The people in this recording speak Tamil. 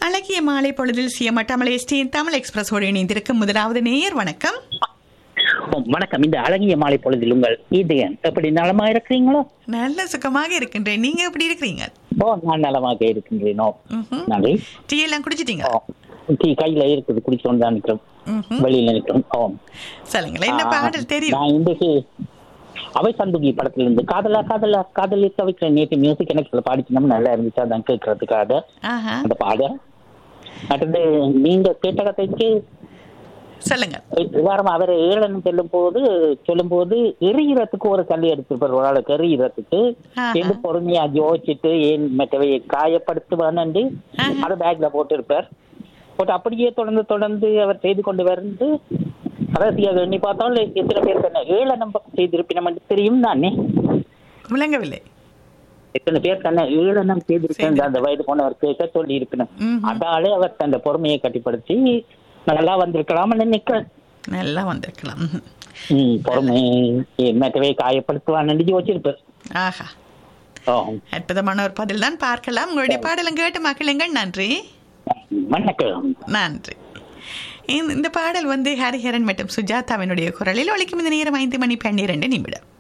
அழகிய மாலை பொழுதில் சிஎம் தமிழ் எஸ்டியின் தமிழ் எக்ஸ்பிரஸோடு இணைந்திருக்கும் முதலாவது நேயர் வணக்கம் ஓ, வணக்கம் இந்த அழகிய மாலை பொழுதில் உங்கள் இதயன் எப்படி நலமா இருக்கிறீங்களோ நல்ல சுகமாக இருக்கின்றேன் நீங்க எப்படி இருக்கிறீங்க ஓ நான் நலமாக இருக்கின்றேனோ ம்ஹும். நன்றி டீ எல்லாம் குடிச்சிட்டீங்க ஓ டீ கையில இருக்குது குடிச்சோண்டு தான் நிற்கிறோம் ம்ஹும். வெளியில நிற்கிறோம் ஓ சொல்லுங்களேன் என்ன பாடல் தெரியும் நான் இன்றைக்கு அவை சந்துகி படத்துல இருந்து காதலா காதலா காதலி தவிக்கிற நேற்று மியூசிக் எனக்கு பாடிக்கணும் நல்லா இருந்துச்சு அதான் கேட்கறதுக்காக ஆஹா அந்த பாட அடுத்து நீங்க கேட்ட கதைக்கு சொல்லுங்க உதாரணம் அவர் ஏழன்னு சொல்லும் போது சொல்லும் போது எறிகிறதுக்கு ஒரு கல் எடுத்திருப்பார் ஒரு ஆளுக்கு எறிகிறதுக்கு ஆஹா. சேர்ந்து பொறுமையா யோசிச்சுட்டு ஏன் மற்றவை காயப்படுத்துவான்னு ஆஹா. அதை பேக்ல போட்டிருப்பார் போட்டு அப்படியே தொடர்ந்து தொடர்ந்து அவர் செய்து கொண்டு வந்து கடைசியாக எண்ணி பார்த்தால் எத்தனை பேர் தானே ஏழை நம்ம செய்திருப்பினம் என்று தெரியும் தானே விளங்கவில்லை எத்தனை பேர் தன்னை ஏளனம் செய்திருக்கேன் அந்த வயது போனவர் கேட்க சொல்லி இருப்பினும் ம்ஹும். அதாலே அவர் தன் பொறுமையை கட்டிப்படுத்தி நல்லா வந்திருக்கலாம்னு நினைக்கிறேன் நல்லா வந்திருக்கலாம் ம்ஹும். ம், பொறுமை மற்றவை காயப்படுத்துவான்னு யோசிச்சிருப்பார் ஆஹா ஓ அற்புதமான ஒரு பதில் தான் பார்க்கலாம் உங்களுடைய பாடலும் கேட்டு மகிழுங்கள் நன்றி வணக்கம் நன்றி இந்த- இந்த பாடல் வந்து ஹரிஹரன் மற்றும் சுஜாதாவினுடைய குரலில் ஒலிக்கும் இந்த நேரம் ஐந்து மணி பன்னிரண்டு நிமிடம்